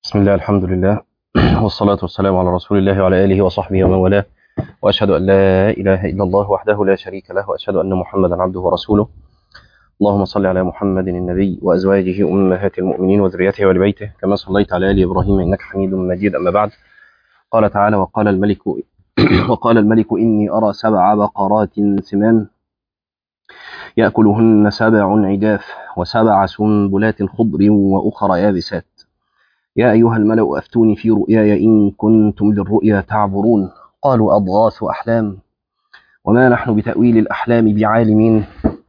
بسم الله الحمد لله والصلاة والسلام على رسول الله وعلى آله وصحبه ومن والاه وأشهد أن لا إله إلا الله وحده لا شريك له وأشهد أن محمدا عبده ورسوله اللهم صل على محمد النبي وأزواجه أمهات المؤمنين وذريته ولبيته كما صليت على آل إبراهيم إنك حميد مجيد أما بعد قال تعالى وقال الملك وقال الملك إني أرى سبع بقرات سمان يأكلهن سبع عجاف وسبع سنبلات خضر وأخرى يابسات يا أيها الملأ أفتوني في رؤياي إن كنتم للرؤيا تعبرون قالوا أضغاث أحلام وما نحن بتأويل الأحلام بعالمين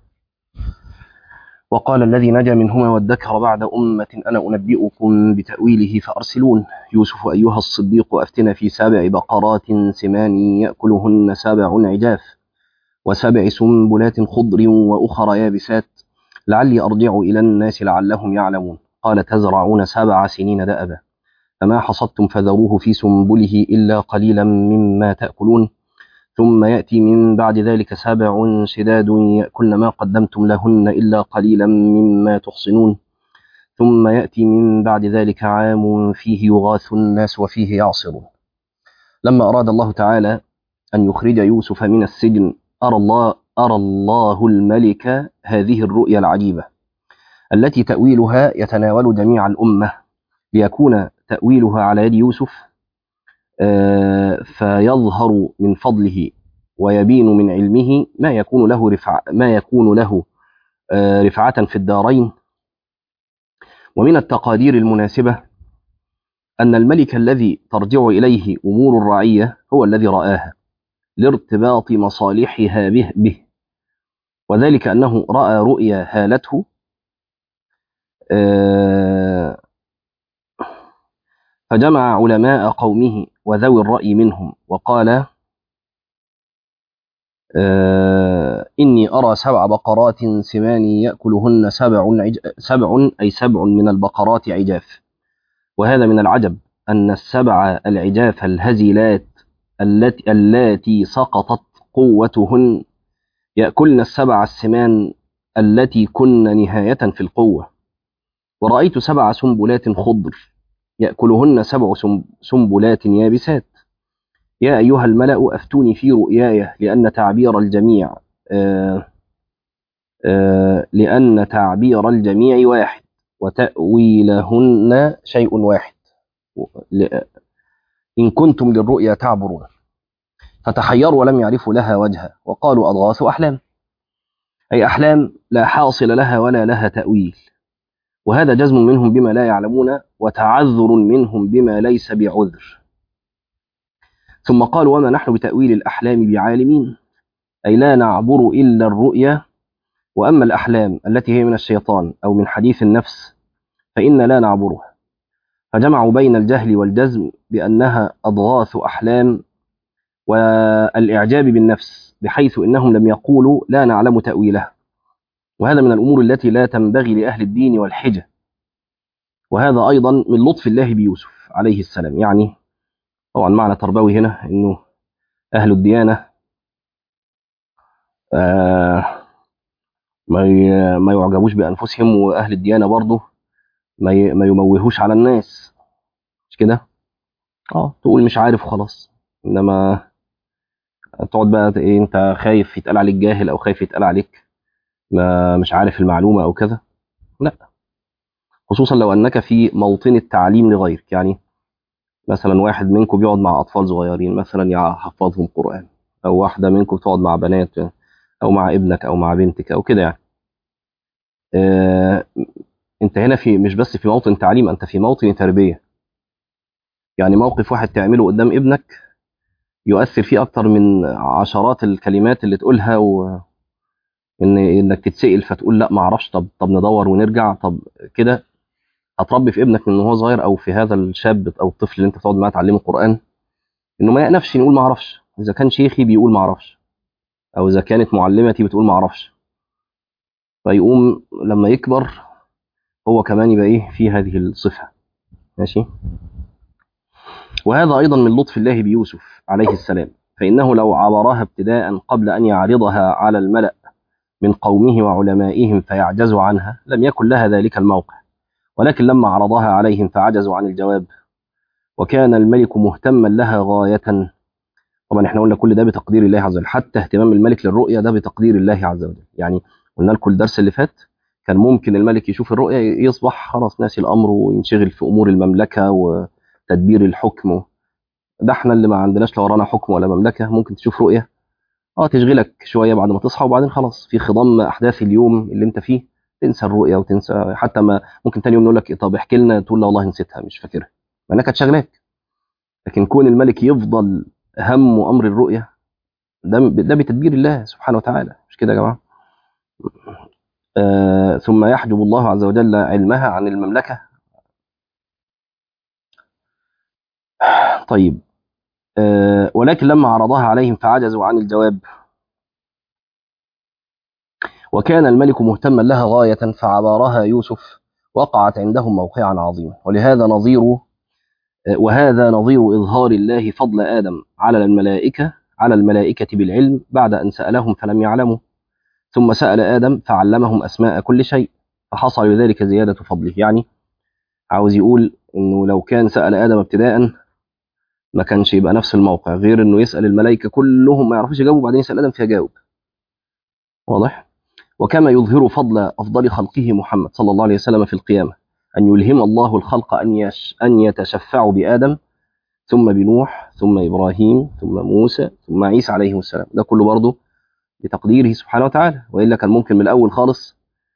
وقال الذي نجا منهما وادكر بعد أمة أنا أنبئكم بتأويله فأرسلون يوسف أيها الصديق أفتنا في سبع بقرات سمان يأكلهن سبع عجاف وسبع سنبلات خضر وأخرى يابسات لعلي أرجع إلى الناس لعلهم يعلمون قال تزرعون سبع سنين دأبا فما حصدتم فذروه في سنبله إلا قليلا مما تأكلون ثم يأتي من بعد ذلك سبع شداد يأكلن ما قدمتم لهن إلا قليلا مما تحصنون ثم يأتي من بعد ذلك عام فيه يغاث الناس وفيه يعصرون لما أراد الله تعالى أن يخرج يوسف من السجن أرى الله أرى الله الملك هذه الرؤيا العجيبة التي تأويلها يتناول جميع الأمة ليكون تأويلها على يد يوسف فيظهر من فضله ويبين من علمه ما يكون له رفع ما يكون له رفعة في الدارين ومن التقادير المناسبة أن الملك الذي ترجع إليه أمور الرعية هو الذي رآها لارتباط مصالحها به به وذلك أنه رأى رؤيا هالته فجمع علماء قومه وذوي الرأي منهم وقال إني أرى سبع بقرات سمان يأكلهن سبع, عج... سبع أي سبع من البقرات عجاف وهذا من العجب أن السبع العجاف الهزيلات التي, التي سقطت قوتهن يأكلن السبع السمان التي كن نهاية في القوة ورأيت سبع سنبلات خضر يأكلهن سبع سنبلات يابسات يا أيها الملأ أفتوني في رؤياي لأن تعبير الجميع آآ آآ لأن تعبير الجميع واحد وتأويلهن شيء واحد إن كنتم للرؤيا تعبرون فتحيروا ولم يعرفوا لها وجها وقالوا أضغاث أحلام أي أحلام لا حاصل لها ولا لها تأويل وهذا جزم منهم بما لا يعلمون وتعذر منهم بما ليس بعذر ثم قال وما نحن بتأويل الأحلام بعالمين أي لا نعبر إلا الرؤيا وأما الأحلام التي هي من الشيطان أو من حديث النفس فإن لا نعبرها فجمعوا بين الجهل والجزم بأنها أضغاث أحلام والإعجاب بالنفس بحيث إنهم لم يقولوا لا نعلم تأويلها وهذا من الأمور التي لا تنبغي لأهل الدين والحجة وهذا أيضا من لطف الله بيوسف عليه السلام يعني طبعا معنى تربوي هنا أنه أهل الديانة آه ما ما يعجبوش بأنفسهم وأهل الديانة برضه ما ما يموهوش على الناس مش كده؟ اه تقول مش عارف وخلاص انما تقعد بقى ايه انت خايف يتقال عليك جاهل او خايف يتقال عليك ما مش عارف المعلومة أو كذا لا خصوصا لو أنك في موطن التعليم لغيرك يعني مثلا واحد منكم بيقعد مع أطفال صغيرين مثلا يحفظهم قرآن أو واحدة منكم تقعد مع بنات أو مع ابنك أو مع بنتك أو كده يعني آه أنت هنا في مش بس في موطن تعليم أنت في موطن تربية يعني موقف واحد تعمله قدام ابنك يؤثر فيه أكتر من عشرات الكلمات اللي تقولها و... ان انك تتسال فتقول لا ما اعرفش طب طب ندور ونرجع طب كده هتربي في ابنك من هو صغير او في هذا الشاب او الطفل اللي انت تقعد معاه تعلمه قران انه ما يقنفش يقول ما اعرفش اذا كان شيخي بيقول ما اعرفش او اذا كانت معلمتي بتقول ما اعرفش فيقوم لما يكبر هو كمان يبقى ايه في هذه الصفه ماشي وهذا ايضا من لطف الله بيوسف عليه السلام فانه لو عبرها ابتداء قبل ان يعرضها على الملأ من قومه وعلمائهم فيعجزوا عنها لم يكن لها ذلك الموقع ولكن لما عرضها عليهم فعجزوا عن الجواب وكان الملك مهتما لها غاية طبعا احنا قلنا كل ده بتقدير الله عز وجل حتى اهتمام الملك للرؤية ده بتقدير الله عز وجل يعني قلنا لكم الدرس اللي فات كان ممكن الملك يشوف الرؤية يصبح خلاص ناسي الأمر وينشغل في أمور المملكة وتدبير الحكم ده احنا اللي ما عندناش لا ورانا حكم ولا مملكة ممكن تشوف رؤية اه تشغلك شوية بعد ما تصحى وبعدين خلاص في خضم أحداث اليوم اللي انت فيه تنسى الرؤية وتنسى حتى ما ممكن تاني يوم نقول لك طب احكي لنا تقول لا والله نسيتها مش فاكرها مع انها كانت شغلاك لكن كون الملك يفضل هم امر الرؤيه ده ده بتدبير الله سبحانه وتعالى مش كده يا جماعه آه ثم يحجب الله عز وجل علمها عن المملكه طيب آه ولكن لما عرضها عليهم فعجزوا عن الجواب وكان الملك مهتما لها غايه فعبارها يوسف وقعت عندهم موقعا عظيما ولهذا نظير وهذا نظير إظهار الله فضل آدم على الملائكة على الملائكة بالعلم بعد أن سألهم فلم يعلموا ثم سأل آدم فعلمهم أسماء كل شيء فحصل لذلك زيادة فضله يعني عاوز يقول إنه لو كان سأل آدم ابتداء ما كانش يبقى نفس الموقع غير إنه يسأل الملائكة كلهم ما يعرفوش يجاوبوا بعدين يسأل آدم فيجاوب واضح وكما يظهر فضل أفضل خلقه محمد صلى الله عليه وسلم في القيامة أن يلهم الله الخلق أن يش أن يتشفعوا بآدم ثم بنوح ثم إبراهيم ثم موسى ثم عيسى عليه السلام ده كله برضه بتقديره سبحانه وتعالى وإلا كان ممكن من الأول خالص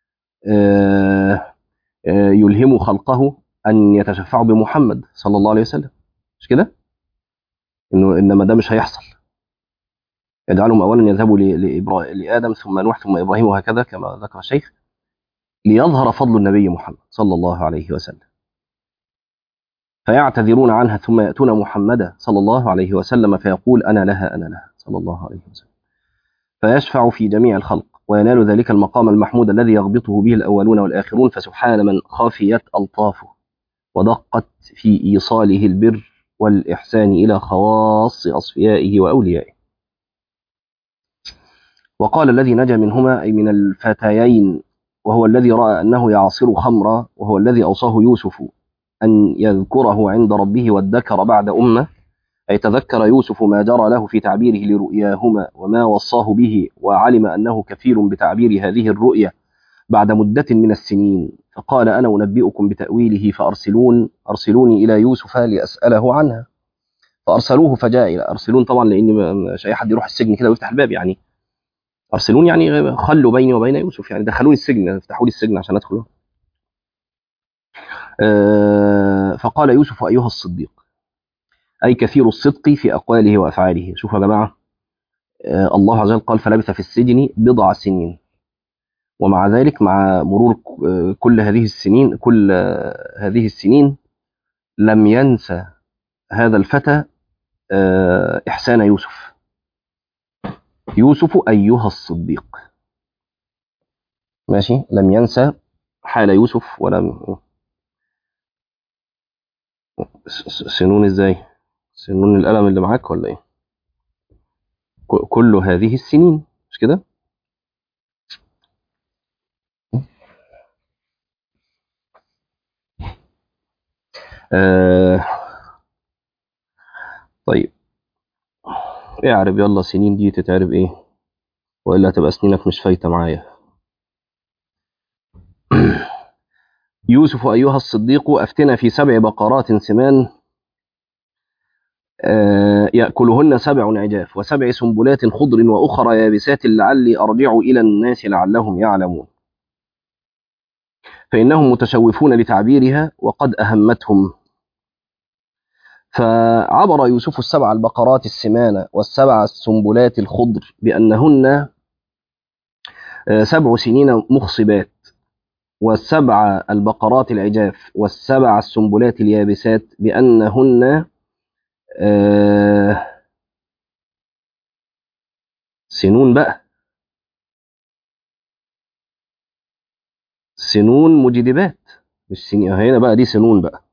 يلهم خلقه أن يتشفعوا بمحمد صلى الله عليه وسلم مش كده؟ إنه إنما ده مش هيحصل يجعلهم أولا يذهبوا لآدم ثم نوح ثم إبراهيم وهكذا كما ذكر الشيخ ليظهر فضل النبي محمد صلى الله عليه وسلم فيعتذرون عنها ثم يأتون محمدا صلى الله عليه وسلم فيقول أنا لها أنا لها صلى الله عليه وسلم فيشفع في جميع الخلق وينال ذلك المقام المحمود الذي يغبطه به الأولون والآخرون فسبحان من خافيت ألطافه ودقت في إيصاله البر والإحسان إلى خواص أصفيائه وأوليائه وقال الذي نجا منهما أي من الفتيين وهو الذي رأى أنه يعصر خمرا وهو الذي أوصاه يوسف أن يذكره عند ربه وادكر بعد أمة أي تذكر يوسف ما جرى له في تعبيره لرؤياهما وما وصاه به وعلم أنه كفيل بتعبير هذه الرؤيا بعد مدة من السنين فقال أنا أنبئكم بتأويله فأرسلون أرسلوني إلى يوسف لأسأله عنها فأرسلوه فجاء إلى أرسلون طبعا لأن مش أي حد يروح السجن كده ويفتح الباب يعني أرسلون يعني خلوا بيني وبين يوسف يعني دخلوني السجن افتحوا لي السجن عشان أدخل أه فقال يوسف أيها الصديق أي كثير الصدق في أقواله وأفعاله شوفوا يا جماعة أه الله عز وجل قال فلبث في السجن بضع سنين ومع ذلك مع مرور كل هذه السنين كل هذه السنين لم ينسى هذا الفتى أه إحسان يوسف يوسف أيها الصديق ماشي لم ينسى حال يوسف ولم سنون ازاي سنون القلم اللي معاك ولا ايه كل هذه السنين مش كده آه طيب اعرب يلا سنين دي تتعرب ايه والا تبقى سنينك مش فايته معايا يوسف ايها الصديق افتنا في سبع بقرات سمان آه ياكلهن سبع عجاف وسبع سنبلات خضر واخرى يابسات لعلي ارجع الى الناس لعلهم يعلمون فانهم متشوفون لتعبيرها وقد اهمتهم فعبر يوسف السبع البقرات السمان والسبع السنبلات الخضر بأنهن سبع سنين مخصبات والسبع البقرات العجاف والسبع السنبلات اليابسات بأنهن سنون بقى سنون مجدبات مش سنين هنا بقى دي سنون بقى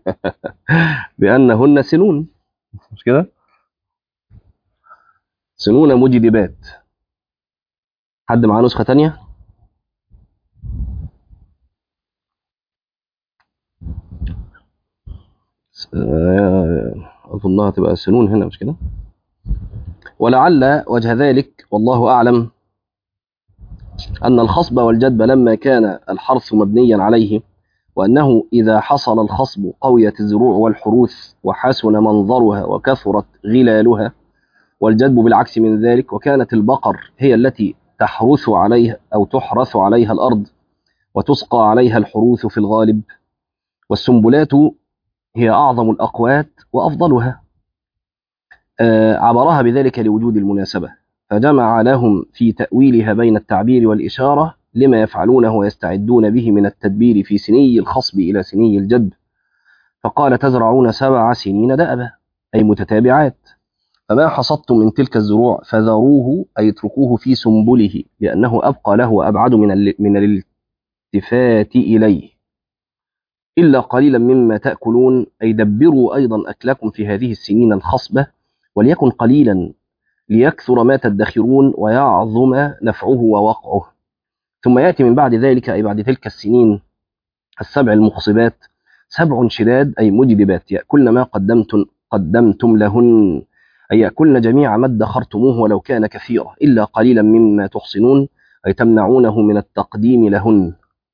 بأنهن سنون مش كده سنون مجدبات حد معاه نسخة تانية آه، أظنها تبقى سنون هنا مش كده ولعل وجه ذلك والله أعلم أن الخصب والجدب لما كان الحرث مبنيا عليه وأنه إذا حصل الخصب قويت الزروع والحروث وحسن منظرها وكثرت غلالها والجدب بالعكس من ذلك وكانت البقر هي التي تحرث عليها أو تحرث عليها الأرض وتسقى عليها الحروث في الغالب والسنبلات هي أعظم الأقوات وأفضلها آه، عبرها بذلك لوجود المناسبة فجمع لهم في تأويلها بين التعبير والإشارة لما يفعلونه ويستعدون به من التدبير في سني الخصب إلى سني الجدب فقال تزرعون سبع سنين دأبا أي متتابعات فما حصدتم من تلك الزروع فذروه أي اتركوه في سنبله لأنه أبقى له وأبعد من ال- من الالتفات إليه إلا قليلا مما تأكلون أي دبروا أيضا أكلكم في هذه السنين الخصبة وليكن قليلا ليكثر ما تدخرون ويعظم نفعه ووقعه ثم يأتي من بعد ذلك أي بعد تلك السنين السبع المخصبات سبع شداد أي مجدبات يأكلن ما قدمتم قدمتم لهن أي يأكلن جميع ما ادخرتموه ولو كان كثيرا إلا قليلا مما تحصنون أي تمنعونه من التقديم لهن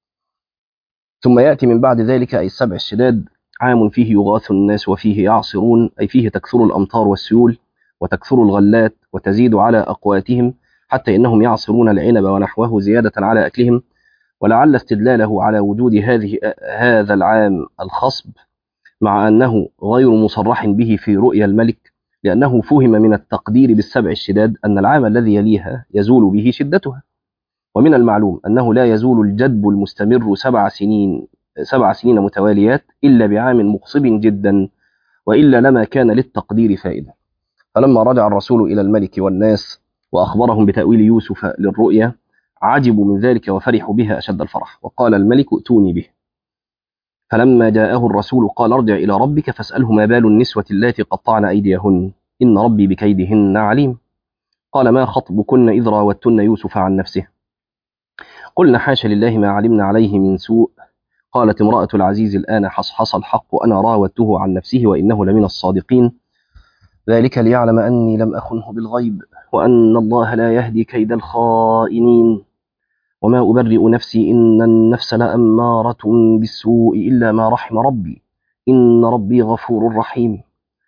ثم يأتي من بعد ذلك أي السبع الشداد عام فيه يغاث الناس وفيه يعصرون أي فيه تكثر الأمطار والسيول وتكثر الغلات وتزيد على أقواتهم حتى إنهم يعصرون العنب ونحوه زيادة على أكلهم ولعل استدلاله على وجود هذه هذا العام الخصب مع أنه غير مصرح به في رؤيا الملك لأنه فهم من التقدير بالسبع الشداد أن العام الذي يليها يزول به شدتها ومن المعلوم أنه لا يزول الجدب المستمر سبع سنين سبع سنين متواليات إلا بعام مقصب جدا وإلا لما كان للتقدير فائدة فلما رجع الرسول إلى الملك والناس وأخبرهم بتأويل يوسف للرؤيا عجبوا من ذلك وفرحوا بها أشد الفرح وقال الملك ائتوني به فلما جاءه الرسول قال ارجع إلى ربك فاسأله ما بال النسوة اللاتي قطعن أيديهن إن ربي بكيدهن عليم قال ما خطبكن إذ راوتن يوسف عن نفسه قلنا حاش لله ما علمنا عليه من سوء قالت امرأة العزيز الآن حصحص الحق أنا راودته عن نفسه وإنه لمن الصادقين ذلك ليعلم أني لم أخنه بالغيب وأن الله لا يهدي كيد الخائنين وما أبرئ نفسي إن النفس لأمارة بالسوء إلا ما رحم ربي إن ربي غفور رحيم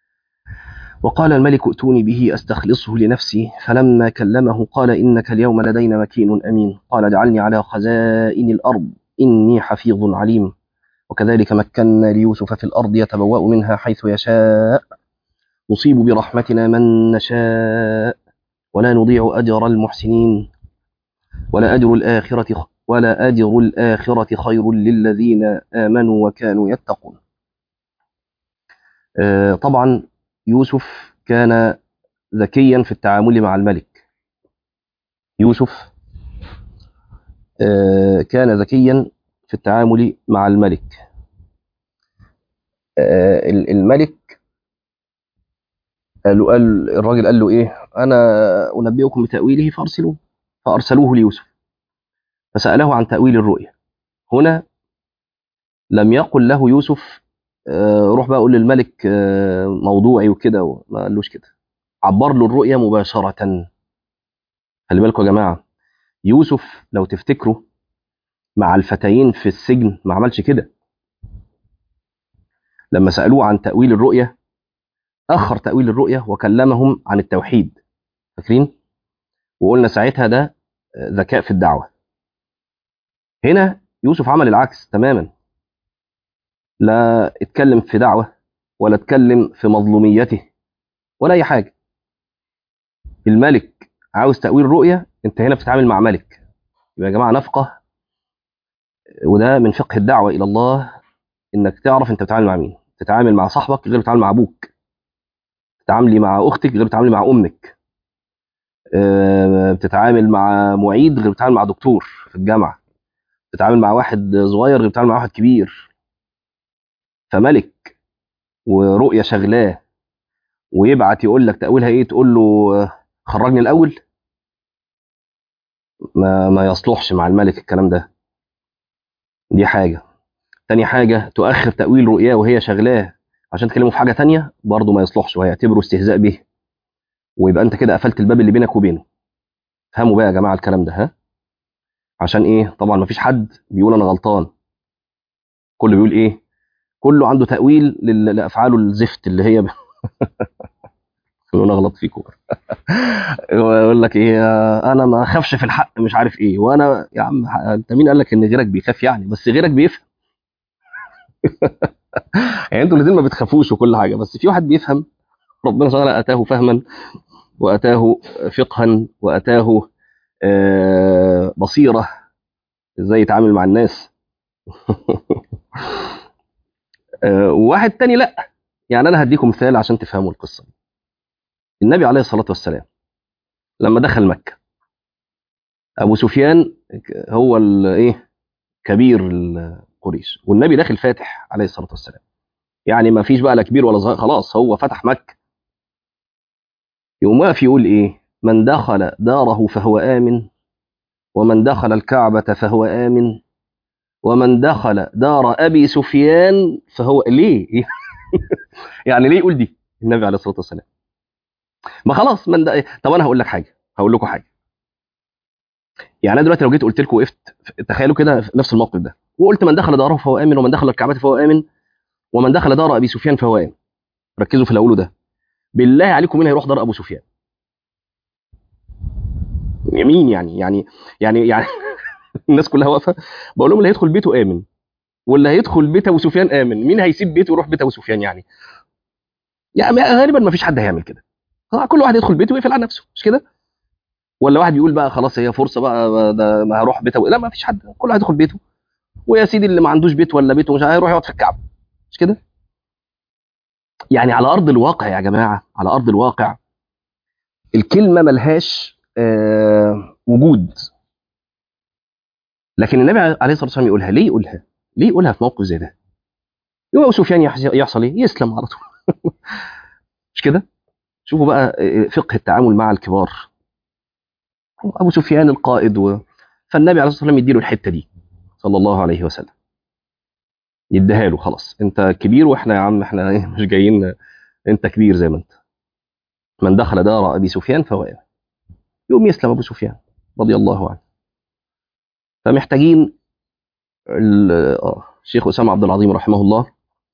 وقال الملك ائتوني به أستخلصه لنفسي فلما كلمه قال إنك اليوم لدينا مكين أمين قال اجعلني على خزائن الأرض إني حفيظ عليم وكذلك مكنا ليوسف في الأرض يتبوأ منها حيث يشاء نصيب برحمتنا من نشاء ولا نضيع أجر المحسنين ولا أجر الآخرة ولا أجر الآخرة خير للذين آمنوا وكانوا يتقون آه، طبعا يوسف كان ذكيا في التعامل مع الملك يوسف آه، كان ذكيا في التعامل مع الملك آه، ال- الملك قال له قال الراجل قال له ايه انا انبئكم بتاويله فارسلوه فارسلوه ليوسف فساله عن تاويل الرؤيا هنا لم يقل له يوسف آه، روح بقى قول للملك آه، موضوعي وكده ما قالوش كده عبر له الرؤيا مباشره خلي بالكم يا جماعه يوسف لو تفتكروا مع الفتيين في السجن ما عملش كده لما سالوه عن تاويل الرؤيا اخر تاويل الرؤيا وكلمهم عن التوحيد فاكرين وقلنا ساعتها ده آه، ذكاء في الدعوه هنا يوسف عمل العكس تماما لا اتكلم في دعوه ولا اتكلم في مظلوميته ولا اي حاجه الملك عاوز تاويل رؤيه انت هنا بتتعامل مع ملك يبقى يا جماعه نفقه وده من فقه الدعوه الى الله انك تعرف انت بتتعامل مع مين تتعامل مع صاحبك غير بتتعامل مع ابوك تتعاملي مع اختك غير بتتعاملي مع امك آه، بتتعامل مع معيد غير بتتعامل مع دكتور في الجامعه بتتعامل مع واحد صغير غير بتتعامل مع واحد كبير فملك ورؤيه شغلاه ويبعت يقول لك تاويلها ايه تقول له آه، خرجني الاول ما ما يصلحش مع الملك الكلام ده دي حاجه تاني حاجه تؤخر تاويل رؤياه وهي شغلاه عشان تكلمه في حاجه تانية برضه ما يصلحش وهيعتبره استهزاء به ويبقى انت كده قفلت الباب اللي بينك وبينه فهموا بقى يا جماعه الكلام ده ها عشان ايه طبعا ما فيش حد بيقول انا غلطان كله بيقول ايه كله عنده تاويل لل- لافعاله الزفت اللي هي خلونا اغلط فيكم ويقول لك ايه آه، انا ما اخافش في الحق مش عارف ايه وانا يا عم انت مين قال لك ان غيرك بيخاف يعني بس غيرك بيفهم يعني انتوا الاثنين ما بتخافوش وكل حاجه بس في واحد بيفهم ربنا سبحانه وتعالى اتاه فهما واتاه فقها واتاه آه، بصيره ازاي يتعامل مع الناس آه، وواحد تاني لا يعني انا هديكم مثال عشان تفهموا القصه دي. النبي عليه الصلاه والسلام لما دخل مكه ابو سفيان هو ال- ايه كبير ال- قريش والنبي داخل فاتح عليه الصلاه والسلام يعني ما فيش بقى لا كبير ولا صغير خلاص هو فتح مكه يقوم واقف يقول ايه من دخل داره فهو امن ومن دخل الكعبه فهو امن ومن دخل دار ابي سفيان فهو ليه يعني ليه يقول دي النبي عليه الصلاه والسلام ما خلاص من ده طب انا هقول لك حاجه هقول لكم حاجه يعني انا دلوقتي لو جيت قلت لكم وقفت تخيلوا كده في نفس الموقف ده وقلت من دخل داره فهو امن ومن دخل الكعبه فهو امن ومن دخل دار ابي سفيان فهو امن ركزوا في اللي هقوله ده بالله عليكم مين هيروح دار ابو سفيان مين يعني يعني يعني يعني الناس كلها واقفه بقول لهم اللي هيدخل بيته امن واللي هيدخل بيت ابو سفيان امن مين هيسيب بيته ويروح بيت ابو سفيان يعني يعني غالبا ما فيش حد هيعمل كده آه، كل واحد يدخل بيته ويقفل على نفسه مش كده ولا واحد بيقول بقى خلاص هي فرصه بقى ده ما هروح بيت أبو... لا ما فيش حد كل واحد يدخل بيته ويا سيدي اللي ما عندوش بيت ولا بيته مش هيروح يقعد في الكعبه مش كده يعني على ارض الواقع يا جماعه على ارض الواقع الكلمه ملهاش آه وجود لكن النبي عليه الصلاه والسلام يقولها ليه يقولها ليه يقولها في موقف زي ده يوم ابو سفيان يحس- يحصل ايه يسلم على طول مش كده شوفوا بقى آه، فقه التعامل مع الكبار ابو سفيان القائد و... فالنبي عليه الصلاه والسلام يديله الحته دي صلى الله عليه وسلم يديها له خلاص انت كبير واحنا يا عم احنا إيه، مش جايين انت كبير زي ما انت من دخل دار ابي سفيان فهو آمن يوم يسلم ابو سفيان رضي الله عنه فمحتاجين ال- آه، الشيخ اسامه عبد العظيم رحمه الله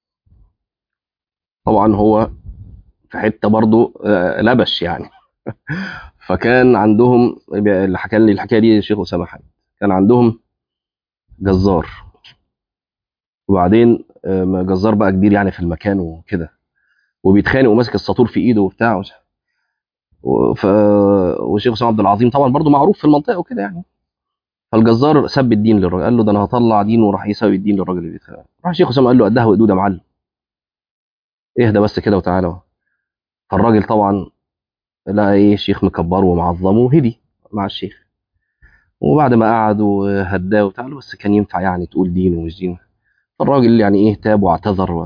طبعا هو في حته برضه آه، لبش يعني فكان عندهم اللي حكى لي الحكايه دي الشيخ اسامه حامد كان عندهم جزار وبعدين آه، جزار بقى كبير يعني في المكان وكده وبيتخانق وماسك الساطور في ايده وبتاع وش- و- ف... والشيخ اسامه عبد العظيم طبعا برضه معروف في المنطقه وكده يعني فالجزار سب الدين للراجل قال له ده انا هطلع دين وراح يساوي الدين للراجل اللي بيتخانق راح الشيخ اسامه قال له قدها وقدود يا معلم اهدى بس كده وتعالى فالراجل طبعا لقى ايه الشيخ مكبره ومعظمه وهدي مع الشيخ وبعد ما قعد وهداه وبتاع له بس كان ينفع يعني تقول دين ومش دين فالراجل يعني ايه تاب واعتذر و...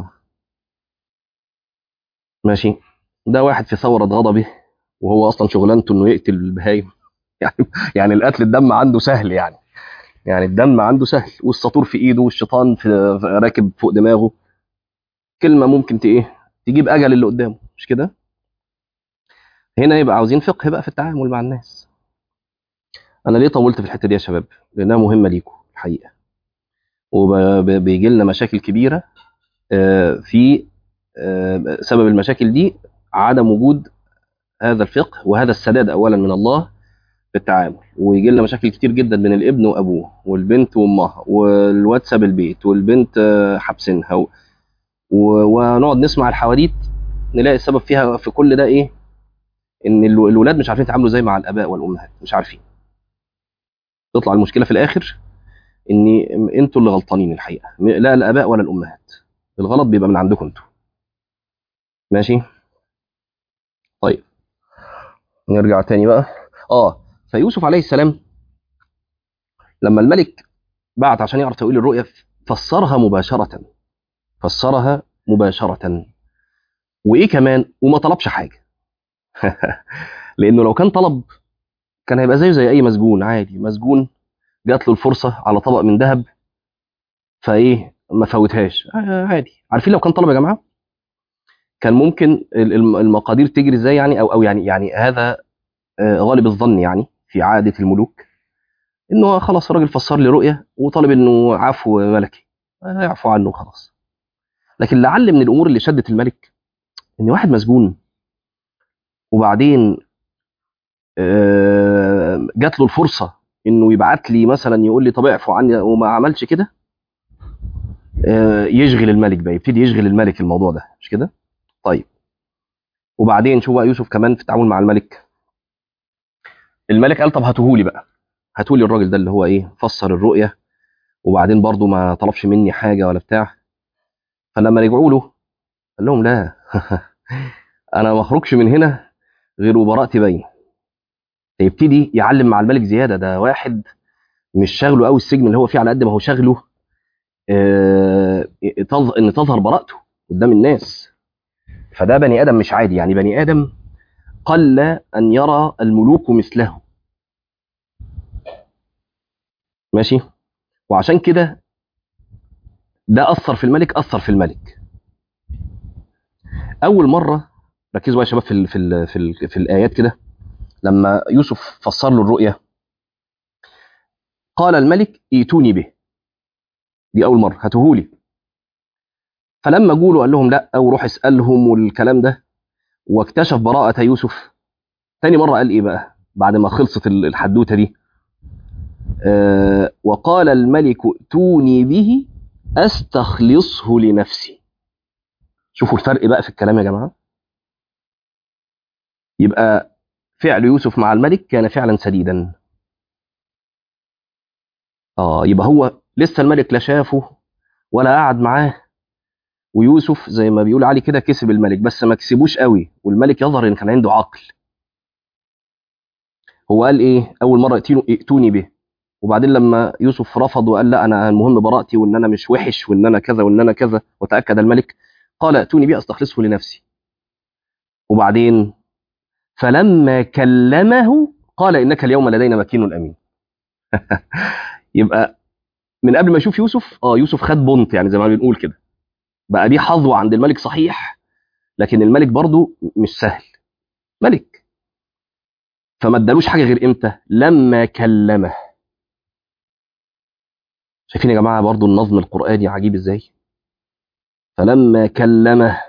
ماشي ده واحد في ثورة غضبه وهو اصلا شغلانته انه يقتل البهايم يعني يعني القتل الدم عنده سهل يعني يعني الدم عنده سهل والساطور في ايده والشيطان في في- راكب فوق دماغه كلمة ممكن ت ايه تجيب اجل اللي قدامه مش كده هنا يبقى عاوزين فقه بقى في التعامل مع الناس انا ليه طولت في الحتة دي يا شباب لانها مهمة ليكم الحقيقة وبيجي لنا مشاكل كبيرة آه، في آه، سبب المشاكل دي عدم وجود هذا الفقه وهذا السداد اولا من الله في التعامل ويجي لنا مشاكل كتير جدا بين الابن وابوه والبنت وامها والواد ساب البيت والبنت آه، حابسينها و- و- ونقعد نسمع الحواديت نلاقي السبب فيها في كل ده ايه ان الو- الولاد مش عارفين يتعاملوا ازاي مع الاباء والامهات مش عارفين تطلع المشكله في الاخر ان انتوا اللي غلطانين الحقيقه م- لا الاباء ولا الامهات الغلط بيبقى من عندكم انتوا ماشي طيب نرجع تاني بقى اه فيوسف عليه السلام لما الملك بعت عشان يعرف تأويل الرؤيا فسرها مباشرة فسرها مباشرة وإيه كمان وما طلبش حاجة لأنه لو كان طلب كان هيبقى زيه زي أي مسجون عادي مسجون جات له الفرصة على طبق من ذهب فإيه ما فوتهاش آه، عادي عارفين لو كان طلب يا جماعة كان ممكن ال- الم- المقادير تجري ازاي يعني او او يعني يعني هذا آه، غالب الظن يعني في عاده الملوك انه خلاص الراجل فسر لي رؤيه وطالب انه عفو ملكي آه، يعفو عنه خلاص لكن لعل من الامور اللي شدت الملك ان واحد مسجون وبعدين آه، جات له الفرصه انه يبعت لي مثلا يقول لي طب اعفو عني وما عملش كده آه، يشغل الملك بقى يبتدي يشغل الملك الموضوع ده مش كده طيب وبعدين شوف بقى يوسف كمان في التعامل مع الملك الملك قال طب هاتوهولي بقى هاتولي الراجل ده اللي هو ايه فسر الرؤيه وبعدين برضه ما طلبش مني حاجه ولا بتاع فلما رجعوا له قال لهم لا انا ما اخرجش من هنا غير وبراءتي باين يبتدي يعلم مع الملك زياده ده واحد مش شاغله قوي السجن اللي هو فيه على قد ما هو شاغله آه، تظ- ان تظهر براءته قدام الناس فده بني ادم مش عادي يعني بني ادم قل ان يرى الملوك مثله ماشي وعشان كده ده اثر في الملك اثر في الملك اول مره ركزوا بقى يا شباب في ال في ال في, ال في الايات كده لما يوسف فسر له الرؤيه قال الملك ائتوني به دي اول مره هاتوهولي فلما جوله قال لهم لا وروح اسالهم والكلام ده واكتشف براءه يوسف تاني مره قال ايه بقى بعد ما خلصت ال- الحدوته دي آه وقال الملك ائتوني به استخلصه لنفسي شوفوا الفرق بقى في الكلام يا جماعه يبقى فعل يوسف مع الملك كان فعلا سديدا اه يبقى هو لسه الملك لا شافه ولا قعد معاه ويوسف زي ما بيقول علي كده كسب الملك بس ما كسبوش قوي والملك يظهر ان كان عنده عقل هو قال ايه اول مره ائتوني ائتوني به وبعدين لما يوسف رفض وقال لا انا المهم براءتي وان انا مش وحش وان انا كذا وان انا كذا وتاكد الملك قال ائتوني به استخلصه لنفسي وبعدين فلما كلمه قال انك اليوم لدينا مكين امين يبقى من قبل ما يشوف يوسف اه يوسف خد بونت يعني زي ما بنقول كده بقى دي حظوه عند الملك صحيح لكن الملك برضو مش سهل ملك فما ادالوش حاجه غير امتى لما كلمه شايفين يا جماعه برضو النظم القراني عجيب ازاي فلما كلمه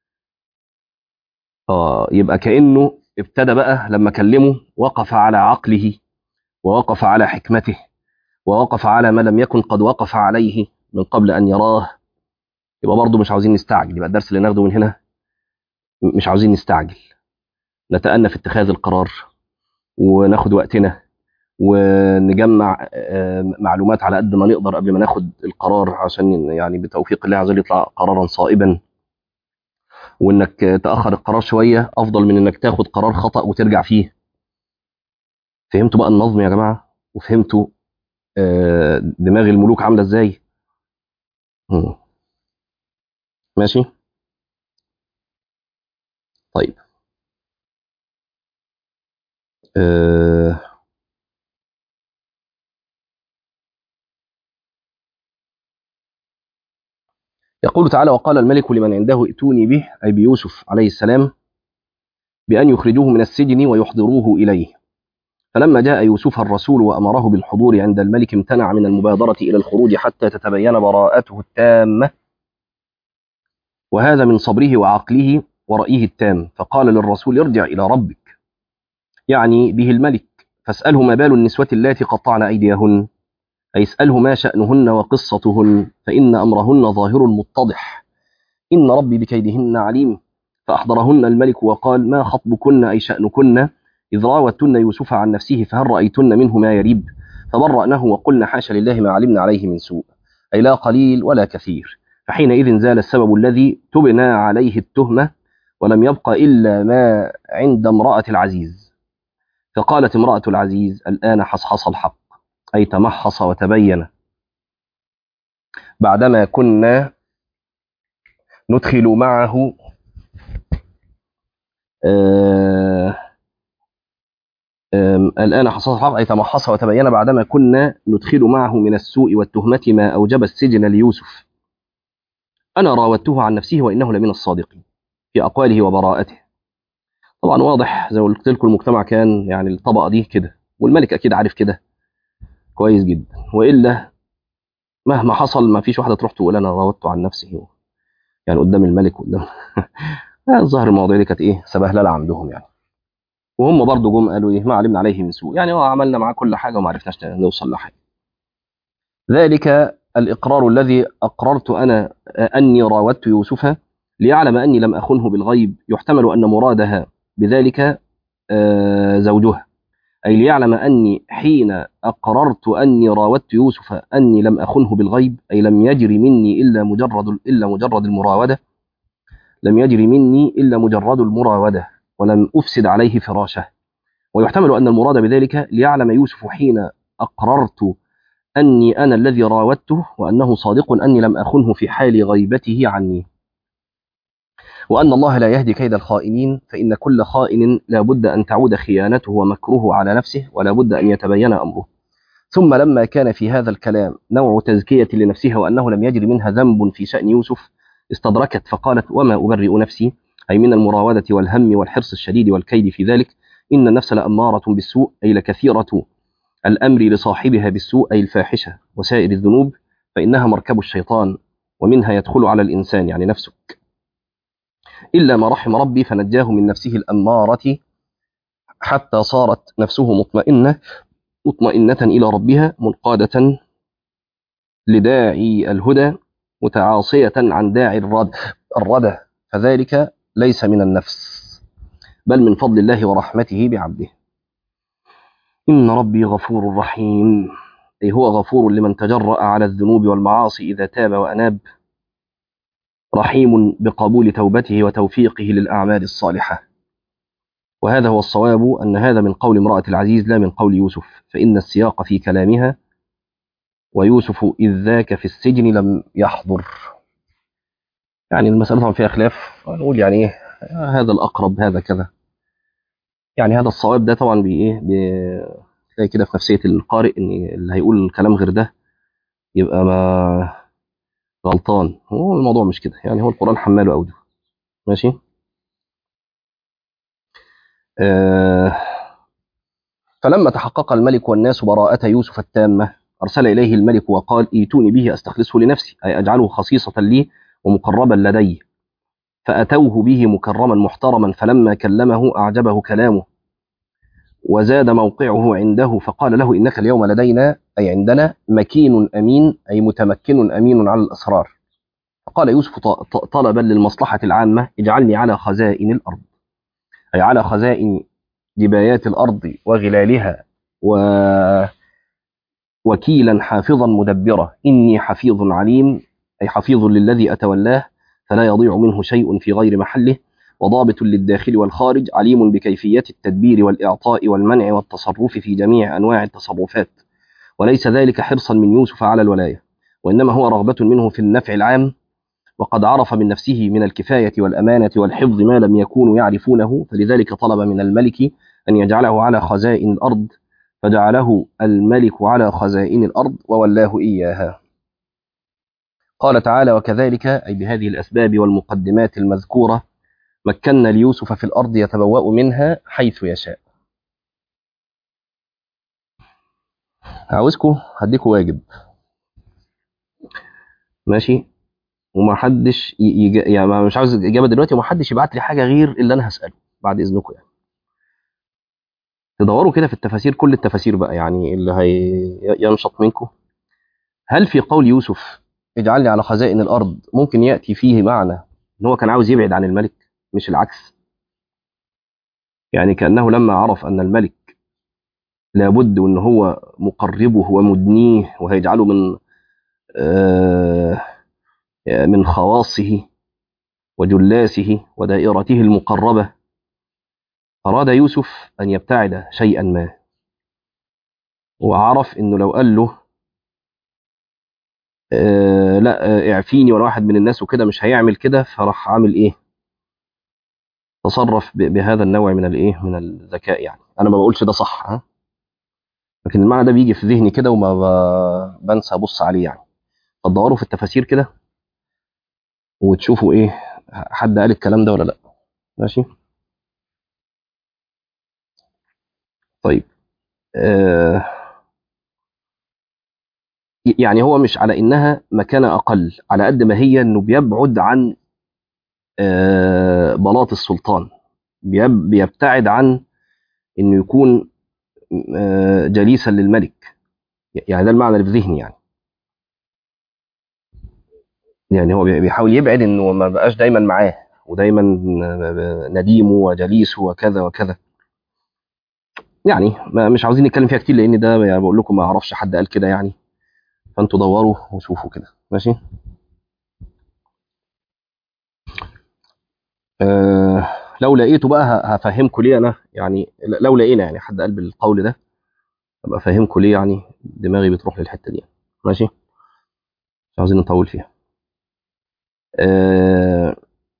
اه يبقى كانه ابتدى بقى لما كلمه وقف على عقله ووقف على حكمته ووقف على ما لم يكن قد وقف عليه من قبل ان يراه يبقى برضه مش عاوزين نستعجل يبقى الدرس اللي ناخده من هنا م- مش عاوزين نستعجل نتأنى في اتخاذ القرار وناخد وقتنا ونجمع آه، معلومات على قد ما نقدر قبل ما ناخد القرار عشان يعني بتوفيق الله عز وجل يطلع قرارا صائبا وانك تاخر القرار شويه افضل من انك تاخد قرار خطا وترجع فيه فهمتوا بقى النظم يا جماعه وفهمتوا آه، دماغ الملوك عامله ازاي مم. ماشي طيب آه، يقول تعالى وقال الملك لمن عنده ائتوني به أي بيوسف عليه السلام بأن يخرجوه من السجن ويحضروه إليه فلما جاء يوسف الرسول وأمره بالحضور عند الملك امتنع من المبادرة إلى الخروج حتى تتبين براءته التامة وهذا من صبره وعقله ورأيه التام فقال للرسول ارجع إلى ربك يعني به الملك فاسأله ما بال النسوة اللاتي قطعن أيديهن أي اسأله ما شأنهن وقصتهن فإن أمرهن ظاهر متضح إن ربي بكيدهن عليم فأحضرهن الملك وقال ما خطبكن أي شأنكن إذ راوتن يوسف عن نفسه فهل رأيتن منه ما يريب فبرأنه وقلنا حاشا لله ما علمنا عليه من سوء أي لا قليل ولا كثير فحينئذ زال السبب الذي تبنى عليه التهمة ولم يبق إلا ما عند امرأة العزيز فقالت امرأة العزيز الآن حصحص الحق أي تمحص وتبين بعدما كنا ندخل معه آه آم، الآن حصل الحق أي تمحص وتبين بعدما كنا ندخل معه من السوء والتهمة ما أوجب السجن ليوسف أنا راودته عن نفسه وإنه لمن الصادقين في أقواله وبراءته طبعا واضح زي ما قلت لكم المجتمع كان يعني الطبقة دي كده والملك أكيد عارف كده كويس جدا وإلا مهما حصل ما فيش واحدة تروح تقول أنا راودت عن نفسي يعني قدام الملك قدام الظاهر المواضيع دي كانت إيه سبهللة عندهم يعني وهم برضه جم قالوا إيه ما علمنا عليه من سوء يعني اه عملنا معاه كل حاجة وما عرفناش نوصل لحاجة ذلك الإقرار الذي أقررت أنا أني راودت يوسف ليعلم أني لم أخنه بالغيب يحتمل أن مرادها بذلك زوجها أي ليعلم أني حين أقررت أني راودت يوسف أني لم أخنه بالغيب أي لم يجري مني إلا مجرد إلا مجرد المراودة لم يجري مني إلا مجرد المراودة ولم أفسد عليه فراشه ويحتمل أن المراد بذلك ليعلم يوسف حين أقررت أني أنا الذي راودته وأنه صادق أني لم أخنه في حال غيبته عني وأن الله لا يهدي كيد الخائنين فإن كل خائن لا بد أن تعود خيانته ومكره على نفسه ولا بد أن يتبين أمره ثم لما كان في هذا الكلام نوع تزكية لنفسها وأنه لم يجري منها ذنب في شأن يوسف استدركت فقالت وما أبرئ نفسي أي من المراودة والهم والحرص الشديد والكيد في ذلك إن النفس لأمارة بالسوء أي لكثيرة الأمر لصاحبها بالسوء أي الفاحشة وسائر الذنوب فإنها مركب الشيطان ومنها يدخل على الإنسان يعني نفسك إلا ما رحم ربي فنجاه من نفسه الأمارة حتى صارت نفسه مطمئنة مطمئنة إلى ربها منقادة لداعي الهدى متعاصية عن داعي الرد الردى فذلك ليس من النفس بل من فضل الله ورحمته بعبده إن ربي غفور رحيم أي هو غفور لمن تجرأ على الذنوب والمعاصي إذا تاب وأناب رحيم بقبول توبته وتوفيقه للأعمال الصالحة وهذا هو الصواب أن هذا من قول امرأة العزيز لا من قول يوسف فإن السياق في كلامها ويوسف إذ ذاك في السجن لم يحضر يعني المسألة طبعا فيها خلاف نقول يعني إيه هذا الأقرب هذا كذا يعني هذا الصواب ده طبعا بإيه تلاقي كده في نفسية القارئ إن اللي هيقول الكلام غير ده يبقى ما غلطان هو الموضوع مش كده يعني هو القرآن حماله أوجه ماشي آه فلما تحقق الملك والناس براءة يوسف التامة أرسل إليه الملك وقال ائتوني به أستخلصه لنفسي أي أجعله خصيصة لي ومقربا لدي فأتوه به مكرما محترما فلما كلمه أعجبه كلامه وزاد موقعه عنده فقال له إنك اليوم لدينا أي عندنا مكين أمين أي متمكن أمين على الأسرار فقال يوسف طلبا للمصلحة العامة اجعلني على خزائن الأرض أي على خزائن جبايات الأرض وغلالها و وكيلا حافظا مدبرا إني حفيظ عليم أي حفيظ للذي أتولاه فلا يضيع منه شيء في غير محله وضابط للداخل والخارج عليم بكيفية التدبير والإعطاء والمنع والتصرف في جميع أنواع التصرفات وليس ذلك حرصا من يوسف على الولاية وإنما هو رغبة منه في النفع العام وقد عرف من نفسه من الكفاية والأمانة والحفظ ما لم يكونوا يعرفونه فلذلك طلب من الملك أن يجعله على خزائن الأرض فجعله الملك على خزائن الأرض وولاه إياها قال تعالى وكذلك أي بهذه الأسباب والمقدمات المذكورة مكنا ليوسف في الأرض يتبوأ منها حيث يشاء عاوزكم هديكوا واجب ماشي وما حدش يج... يعني مش عاوز اجابه دلوقتي وما حدش يبعت لي حاجه غير اللي انا هساله بعد اذنكم يعني تدوروا كده في التفاسير كل التفاسير بقى يعني اللي هي ينشط منكم هل في قول يوسف اجعلني على خزائن الارض ممكن ياتي فيه معنى ان هو كان عاوز يبعد عن الملك مش العكس يعني كانه لما عرف ان الملك لابد ان هو مقربه ومدنيه وهيجعله من آه من خواصه وجلاسه ودائرته المقربة أراد يوسف أن يبتعد شيئا ما وعرف أنه لو قال له آه لا آه اعفيني وانا واحد من الناس وكده مش هيعمل كده فراح عامل ايه تصرف بهذا النوع من الايه من الذكاء يعني انا ما بقولش ده صح ها لكن المعنى ده بيجي في ذهني كده وما بنسى ابص عليه يعني فتدوروا في التفاسير كده وتشوفوا ايه حد قال الكلام ده ولا لا ماشي طيب آه يعني هو مش على انها مكانه اقل على قد ما هي انه بيبعد عن آه بلاط السلطان بيب- بيبتعد عن انه يكون آه جليسا للملك يعني ده المعنى اللي في ذهني يعني يعني هو بي- بيحاول يبعد انه ما بقاش دايما معاه ودايما نديمه وجليسه وكذا وكذا يعني ما مش عاوزين نتكلم فيها كتير لان ده يعني بقول لكم ما اعرفش حد قال كده يعني فانتوا دوروا وشوفوا كده ماشي آه لو لقيته بقى ه- هفهمكم ليه انا يعني ل- لو لقينا يعني حد قال بالقول ده ابقى افهمكم ليه يعني دماغي بتروح للحته دي ماشي مش عاوزين نطول فيها آه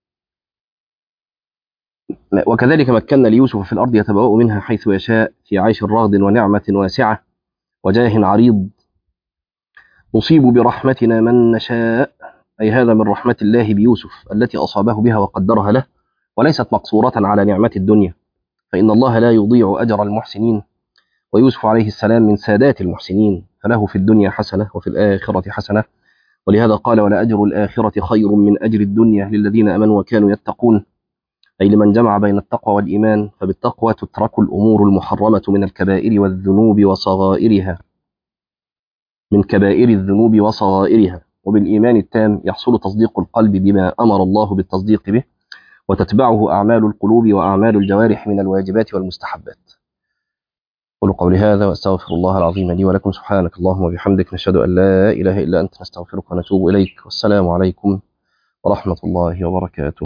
وكذلك مكنا ليوسف في الارض يتبوأ منها حيث يشاء في عيش رغد ونعمه واسعه وجاه عريض نصيب برحمتنا من نشاء أي هذا من رحمة الله بيوسف التي أصابه بها وقدرها له وليست مقصورة على نعمة الدنيا فإن الله لا يضيع أجر المحسنين ويوسف عليه السلام من سادات المحسنين فله في الدنيا حسنة وفي الآخرة حسنة ولهذا قال ولأجر الآخرة خير من أجر الدنيا للذين آمنوا وكانوا يتقون أي لمن جمع بين التقوى والإيمان فبالتقوى تترك الأمور المحرمة من الكبائر والذنوب وصغائرها من كبائر الذنوب وصغائرها وبالإيمان التام يحصل تصديق القلب بما أمر الله بالتصديق به وتتبعه أعمال القلوب وأعمال الجوارح من الواجبات والمستحبات قولوا قولي هذا وأستغفر الله العظيم لي ولكم سبحانك اللهم وبحمدك نشهد أن لا إله إلا أنت نستغفرك ونتوب إليك والسلام عليكم ورحمة الله وبركاته